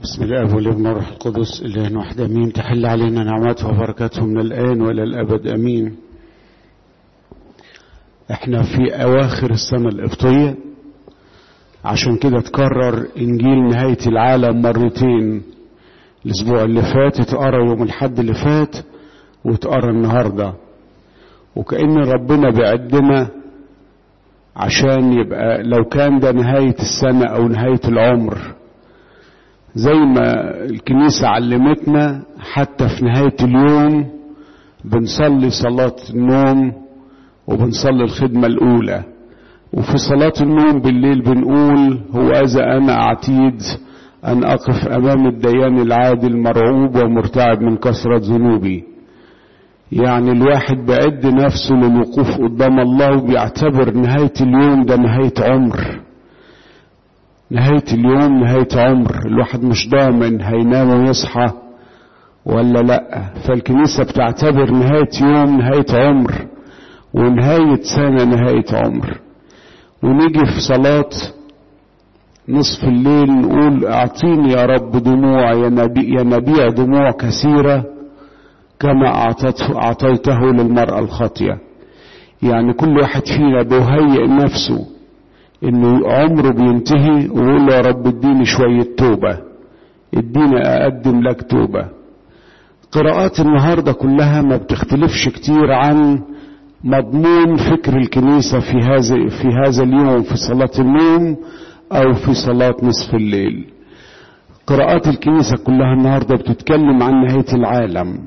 بسم الله والابن والروح القدس اله واحد امين تحل علينا نعمته وبركاته من الان والى الابد امين احنا في اواخر السنه القبطيه عشان كده تكرر انجيل نهايه العالم مرتين الاسبوع اللي فات اتقرا يوم الحد اللي فات واتقرا النهارده وكأن ربنا بيقدمنا عشان يبقى لو كان ده نهاية السنة أو نهاية العمر زي ما الكنيسة علمتنا حتى في نهاية اليوم بنصلي صلاة النوم وبنصلي الخدمة الأولى وفي صلاة النوم بالليل بنقول هو إذا أنا أعتيد أن أقف أمام الديان العادل مرعوب ومرتعب من كثرة ذنوبي يعني الواحد بيعد نفسه للوقوف قدام الله وبيعتبر نهاية اليوم ده نهاية عمر نهاية اليوم نهاية عمر الواحد مش ضامن هينام ويصحى ولا لا فالكنيسة بتعتبر نهاية يوم نهاية عمر ونهاية سنة نهاية عمر ونيجي في صلاة نصف الليل نقول اعطيني يا رب دموع ينابيع دموع كثيره كما أعطته أعطيته للمرأة الخاطية يعني كل واحد فينا بيهيئ نفسه انه عمره بينتهي ويقول له يا رب اديني شوية توبة اديني اقدم لك توبة قراءات النهاردة كلها ما بتختلفش كتير عن مضمون فكر الكنيسة في هذا في هذا اليوم في صلاة النوم او في صلاة نصف الليل قراءات الكنيسة كلها النهاردة بتتكلم عن نهاية العالم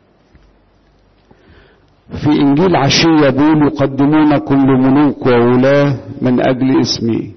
في إنجيل عشية بيقول يقدمون كل ملوك وولاة من أجل اسمي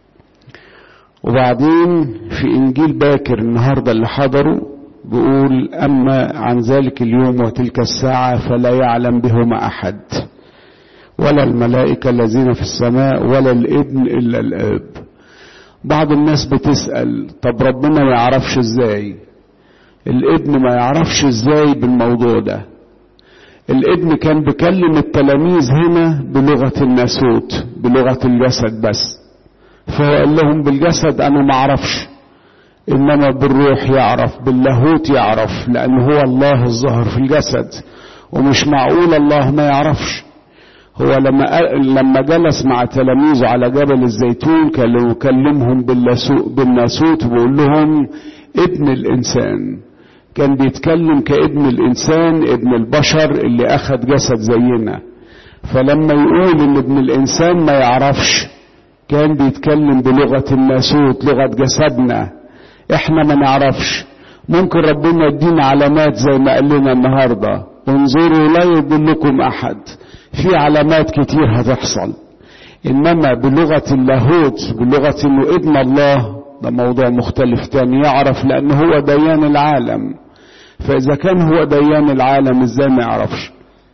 وبعدين في إنجيل باكر النهاردة اللي حضروا بيقول أما عن ذلك اليوم وتلك الساعة فلا يعلم بهما أحد ولا الملائكة الذين في السماء ولا الابن إلا الآب بعض الناس بتسأل طب ربنا ما يعرفش ازاي الابن ما يعرفش ازاي بالموضوع ده الابن كان بيكلم التلاميذ هنا بلغة الناسوت بلغة الجسد بس فهو قال لهم بالجسد انا ما اعرفش انما بالروح يعرف باللاهوت يعرف لان هو الله الظاهر في الجسد ومش معقول الله ما يعرفش هو لما لما جلس مع تلاميذه على جبل الزيتون كان يكلمهم بالناسوت وبيقول لهم ابن الانسان كان بيتكلم كابن الانسان ابن البشر اللي اخذ جسد زينا فلما يقول ان ابن الانسان ما يعرفش كان بيتكلم بلغة الناسوت لغة جسدنا احنا ما نعرفش ممكن ربنا يدينا علامات زي ما قال لنا النهاردة انظروا لا يضلكم احد في علامات كتير هتحصل انما بلغة اللاهوت بلغة انه ابن الله ده موضوع مختلف تاني يعرف لان هو ديان العالم فاذا كان هو ديان العالم ازاي ما يعرفش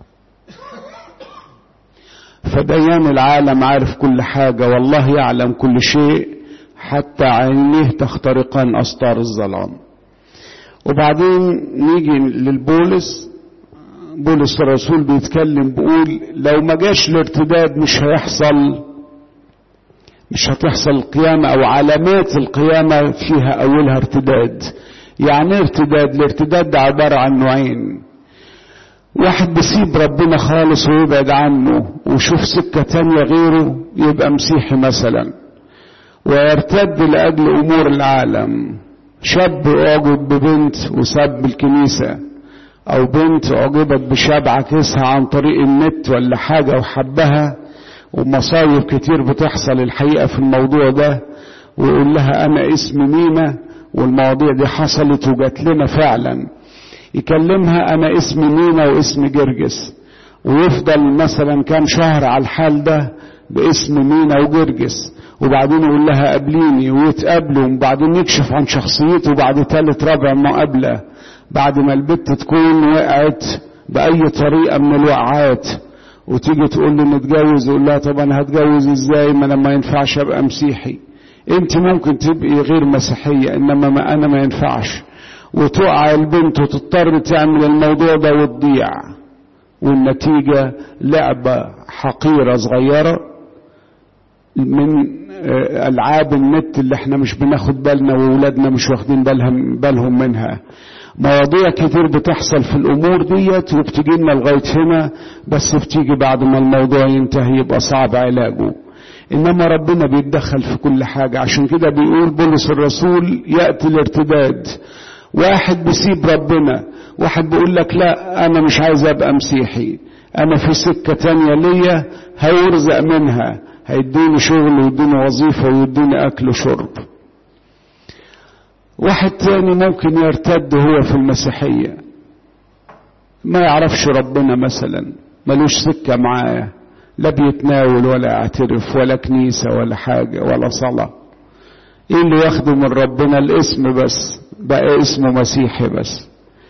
فديان العالم عارف كل حاجة والله يعلم كل شيء حتى عينيه تخترقان أسطار الظلام وبعدين نيجي للبولس بولس الرسول بيتكلم بيقول لو ما جاش الارتداد مش هيحصل مش هتحصل القيامة أو علامات القيامة فيها أولها ارتداد يعني ارتداد الارتداد ده عبارة عن نوعين واحد بيسيب ربنا خالص ويبعد عنه ويشوف سكة تانية غيره يبقى مسيحي مثلا ويرتد لأجل أمور العالم شاب أعجب ببنت وساب الكنيسة أو بنت أعجبت بشاب عكسها عن طريق النت ولا حاجة وحبها ومصايب كتير بتحصل الحقيقة في الموضوع ده ويقول لها أنا اسمي مينا والمواضيع دي حصلت وجات لنا فعلا يكلمها أنا اسمي مينا واسمي جرجس ويفضل مثلا كام شهر على الحال ده باسم مينا وجرجس وبعدين يقول لها قابليني ويتقابلوا وبعدين يكشف عن شخصيته بعد تالت رابع مقابلة بعد ما البت تكون وقعت بأي طريقة من الوقعات وتيجي تقول له نتجوز يقول لها طب انا هتجوز ازاي ما انا ما ينفعش ابقى مسيحي انت ممكن تبقي غير مسيحية انما ما انا ما ينفعش وتقع البنت وتضطر تعمل الموضوع ده وتضيع والنتيجة لعبة حقيرة صغيرة من العاب النت اللي احنا مش بناخد بالنا واولادنا مش واخدين بالهم بالهم منها مواضيع كتير بتحصل في الامور ديت وبتجي لنا لغايه هنا بس بتيجي بعد ما الموضوع ينتهي يبقى صعب علاجه انما ربنا بيتدخل في كل حاجه عشان كده بيقول بولس الرسول ياتي الارتداد واحد بيسيب ربنا واحد بيقول لك لا انا مش عايز ابقى مسيحي انا في سكه تانية ليا هيرزق منها هيدوني شغل ويدوني وظيفه ويدوني اكل وشرب واحد تاني ممكن يرتد هو في المسيحيه ما يعرفش ربنا مثلا ملوش سكه معاه لا بيتناول ولا يعترف ولا كنيسة ولا حاجة ولا صلاة ايه اللي ياخده من ربنا الاسم بس بقى اسمه مسيحي بس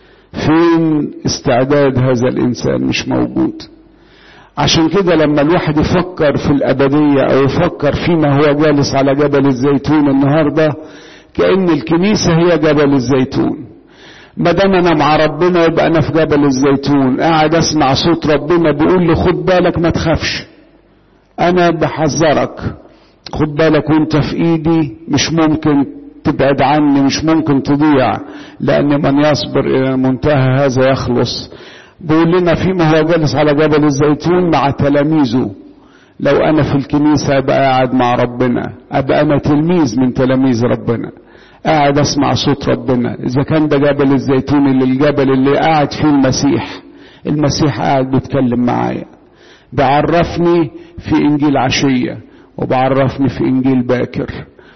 فين استعداد هذا الانسان مش موجود عشان كده لما الواحد يفكر في الابدية او يفكر فيما هو جالس على جبل الزيتون النهاردة كأن الكنيسة هي جبل الزيتون ما دام انا مع ربنا يبقى انا في جبل الزيتون قاعد اسمع صوت ربنا بيقول لي خد بالك ما تخافش انا بحذرك خد بالك وانت في ايدي مش ممكن تبعد عني مش ممكن تضيع لان من يصبر الى منتهى هذا يخلص بيقول لنا فيما هو جالس على جبل الزيتون مع تلاميذه لو انا في الكنيسه ابقى قاعد مع ربنا ابقى انا تلميذ من تلاميذ ربنا قاعد اسمع صوت ربنا اذا كان ده جبل الزيتون اللي الجبل اللي قاعد فيه المسيح المسيح قاعد بيتكلم معايا بعرفني في انجيل عشيه وبعرفني في انجيل باكر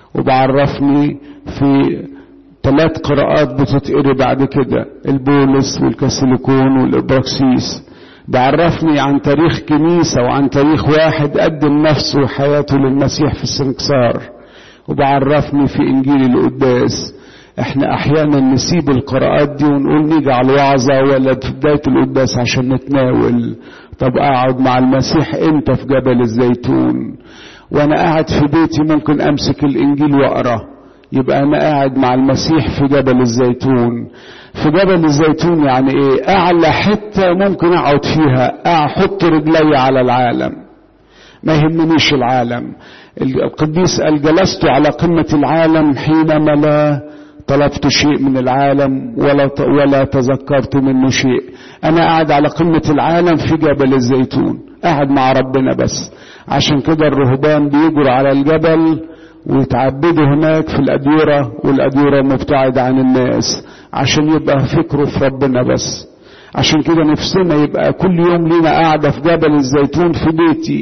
وبعرفني في ثلاث قراءات بتتقري بعد كده البولس والكاسيليكون والابراكسيس بعرفني عن تاريخ كنيسة وعن تاريخ واحد قدم نفسه وحياته للمسيح في السنكسار وبعرفني في انجيل القداس احنا احيانا نسيب القراءات دي ونقول نيجي على الوعظة ولا في بداية القداس عشان نتناول طب اقعد مع المسيح امتى في جبل الزيتون وانا قاعد في بيتي ممكن امسك الانجيل واقرا يبقى انا قاعد مع المسيح في جبل الزيتون في جبل الزيتون يعني ايه اعلى حتة ممكن اقعد فيها احط رجلي على العالم ما يهمنيش العالم القديس قال جلست على قمة العالم حينما لا طلبت شيء من العالم ولا ولا تذكرت منه شيء انا قاعد على قمة العالم في جبل الزيتون قاعد مع ربنا بس عشان كده الرهبان بيجروا على الجبل ويتعبدوا هناك في الأديرة والأديرة مبتعدة عن الناس عشان يبقى فكره في ربنا بس عشان كده نفسنا يبقى كل يوم لينا قاعدة في جبل الزيتون في بيتي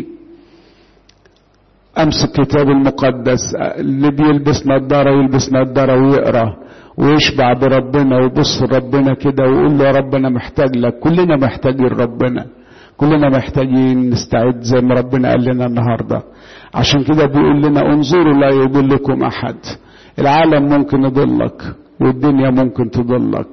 امسك كتاب المقدس اللي بيلبس نظاره يلبس نظاره ويقرا ويشبع بربنا ويبص لربنا كده ويقول له يا رب انا محتاج لك كلنا محتاجين ربنا كلنا محتاجين نستعد زي ما ربنا قال لنا النهارده عشان كده بيقول لنا انظروا لا يضلكم احد العالم ممكن يضلك والدنيا ممكن تضلك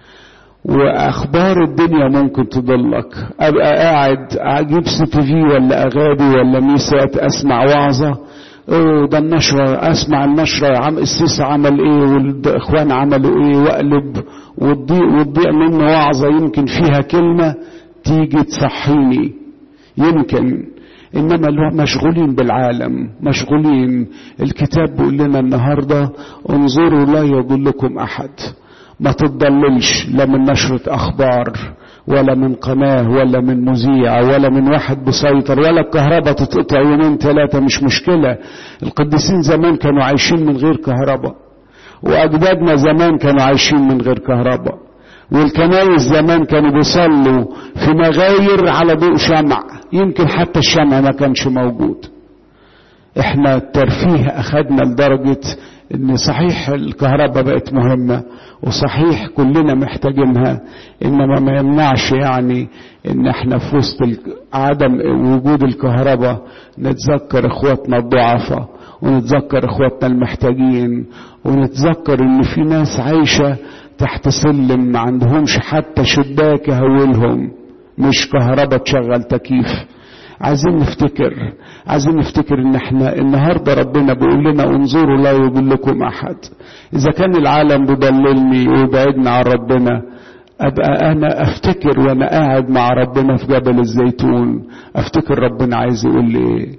واخبار الدنيا ممكن تضلك ابقى قاعد اجيب سي تي في ولا اغابي ولا ميسات اسمع وعظه اوه ده النشرة اسمع النشرة عم السيسي عمل ايه والاخوان عملوا ايه واقلب وتضيع وتضيع مني وعظة يمكن فيها كلمة تيجي تصحيني يمكن انما اللي مشغولين بالعالم مشغولين الكتاب بيقول لنا النهارده انظروا لا يضلكم احد ما تتضللش لا من نشرة أخبار ولا من قناة ولا من مذيع ولا من واحد بيسيطر ولا الكهرباء تتقطع يومين ثلاثة مش مشكلة القديسين زمان كانوا عايشين من غير كهرباء وأجدادنا زمان كانوا عايشين من غير كهرباء والكنايس زمان كانوا بيصلوا في مغاير على ضوء شمع يمكن حتى الشمع ما كانش موجود احنا الترفيه اخدنا لدرجة ان صحيح الكهرباء بقت مهمة وصحيح كلنا محتاجينها انما ما يمنعش يعني ان احنا في وسط عدم وجود الكهرباء نتذكر اخواتنا الضعفاء ونتذكر اخواتنا المحتاجين ونتذكر ان في ناس عايشة تحت سلم ما عندهمش حتى شباك يهولهم مش كهرباء تشغل تكييف عايزين نفتكر عايزين نفتكر ان احنا النهارده ربنا بيقول لنا انظروا لا يضلكم احد اذا كان العالم بيضللني ويبعدنا عن ربنا ابقى انا افتكر وانا قاعد مع ربنا في جبل الزيتون افتكر ربنا عايز يقول لي ايه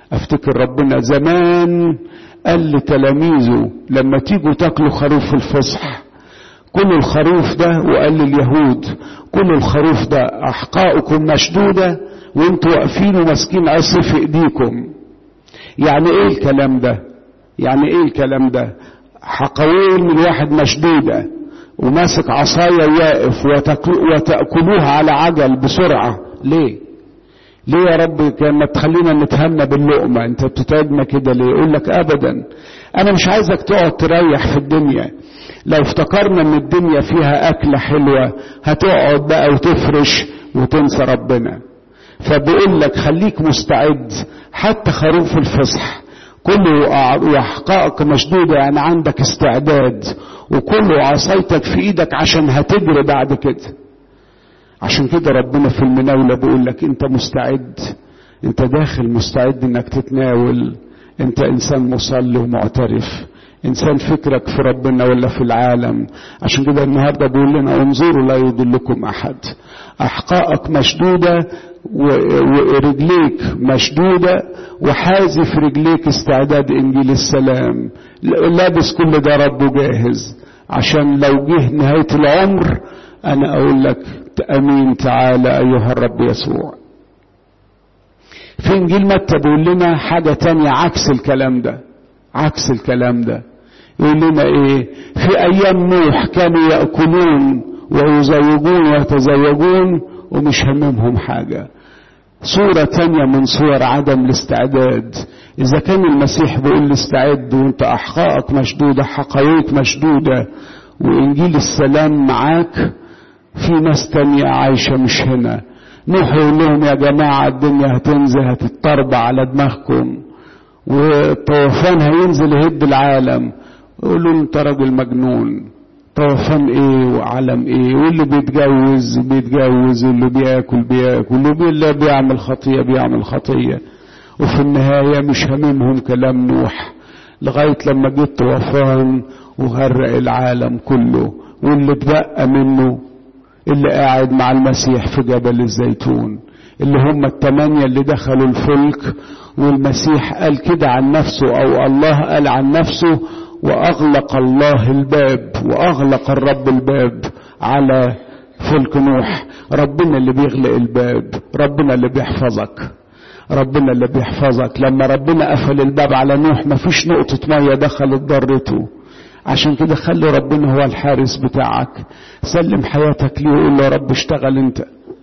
افتكر ربنا زمان قال لتلاميذه لما تيجوا تاكلوا خروف في الفصح كلوا الخروف ده وقال لليهود كلوا الخروف ده احقائكم مشدوده وانتوا واقفين وماسكين عصي في ايديكم يعني ايه الكلام ده يعني ايه الكلام ده حقوين من واحد مشدوده وماسك عصايه واقف وتاكلوها على عجل بسرعه ليه ليه يا رب كان ما تخلينا نتهنى باللقمة انت بتتعبنا كده ليه يقول لك ابدا انا مش عايزك تقعد تريح في الدنيا لو افتكرنا ان الدنيا فيها اكلة حلوة هتقعد بقى وتفرش وتنسى ربنا فبقول لك خليك مستعد حتى خروف الفصح كله واحقائك مشدودة يعني عندك استعداد وكله عصايتك في ايدك عشان هتجري بعد كده عشان كده ربنا في المناولة بيقول لك انت مستعد انت داخل مستعد انك تتناول انت انسان مصلي ومعترف انسان فكرك في ربنا ولا في العالم عشان كده النهارده بيقول لنا انظروا لا يضلكم احد احقائك مشدوده ورجليك مشدوده وحازي في رجليك استعداد انجيل السلام لابس كل ده ربه جاهز عشان لو جه نهايه العمر انا اقول لك امين تعالى ايها الرب يسوع في انجيل متى بيقول لنا حاجه تانية عكس الكلام ده عكس الكلام ده يقول لنا ايه في ايام نوح كانوا ياكلون ويزوجون ويتزوجون ومش هممهم حاجه صورة تانية من صور عدم الاستعداد إذا كان المسيح بيقول استعد وأنت أحقائك مشدودة حقائق مشدودة وإنجيل السلام معاك في ناس تانية عايشة مش هنا نوح يقول لهم يا جماعة الدنيا هتنزل هتتربع على دماغكم والطوفان هينزل يهد العالم يقولوا انت راجل مجنون طوفان ايه وعالم ايه واللي بيتجوز بيتجوز واللي بياكل بياكل واللي بيعمل خطية بيعمل خطية وفي النهاية مش هممهم كلام نوح لغاية لما جه طوفان وغرق العالم كله واللي اتبقى منه اللي قاعد مع المسيح في جبل الزيتون اللي هم الثمانية اللي دخلوا الفلك والمسيح قال كده عن نفسه او الله قال عن نفسه واغلق الله الباب واغلق الرب الباب على فلك نوح ربنا اللي بيغلق الباب ربنا اللي بيحفظك ربنا اللي بيحفظك لما ربنا قفل الباب على نوح مفيش نقطة مية دخلت ضرته عشان كده خلي ربنا هو الحارس بتاعك سلم حياتك ليه وقول له يا رب اشتغل انت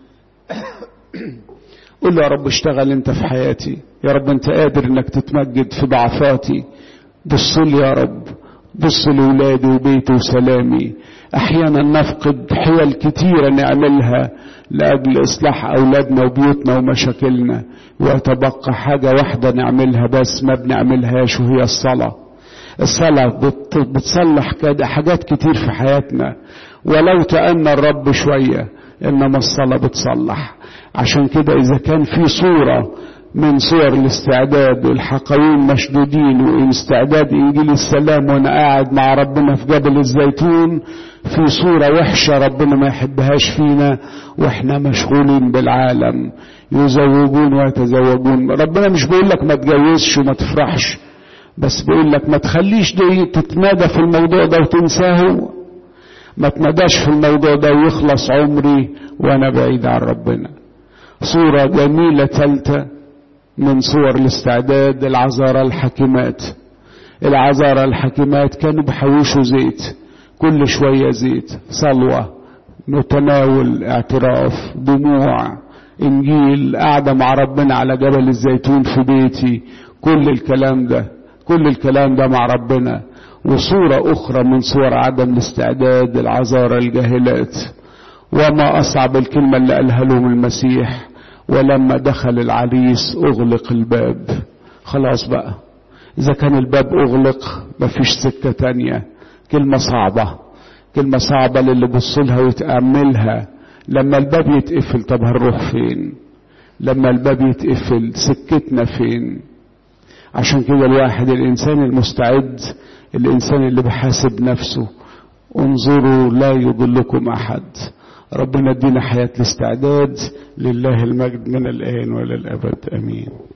قول له يا رب اشتغل انت في حياتي يا رب انت قادر انك تتمجد في ضعفاتي بص لي يا رب بص لولادي وبيتي وسلامي احيانا نفقد حيل كتيره نعملها لاجل اصلاح اولادنا وبيوتنا ومشاكلنا ويتبقى حاجه واحده نعملها بس ما بنعملهاش وهي الصلاه الصلاة بتصلح كده حاجات كتير في حياتنا ولو تأنى الرب شوية إنما الصلاة بتصلح عشان كده إذا كان في صورة من صور الاستعداد والحقوين مشدودين واستعداد إنجيل السلام وأنا قاعد مع ربنا في جبل الزيتون في صورة وحشة ربنا ما يحبهاش فينا وإحنا مشغولين بالعالم يزوجون ويتزوجون ربنا مش بيقول لك ما تجوزش وما تفرحش بس بيقول لك ما تخليش دي تتمادى في الموضوع ده وتنساه ما تمداش في الموضوع ده ويخلص عمري وانا بعيد عن ربنا صورة جميلة ثالثة من صور الاستعداد العذارى الحكيمات العذارى الحكيمات كانوا بيحوشوا زيت كل شوية زيت صلوة متناول اعتراف دموع انجيل قاعدة مع ربنا على جبل الزيتون في بيتي كل الكلام ده كل الكلام ده مع ربنا وصورة أخرى من صور عدم الاستعداد العذارى الجاهلات وما أصعب الكلمة اللي قالها لهم المسيح ولما دخل العريس أغلق الباب خلاص بقى إذا كان الباب أغلق مفيش سكة تانية كلمة صعبة كلمة صعبة للي بصلها ويتأملها لما الباب يتقفل طب هنروح فين لما الباب يتقفل سكتنا فين عشان كده الواحد الإنسان المستعد الإنسان اللي بحاسب نفسه انظروا لا يضلكم أحد ربنا ادينا حياة الاستعداد لله المجد من الآن وللأبد أمين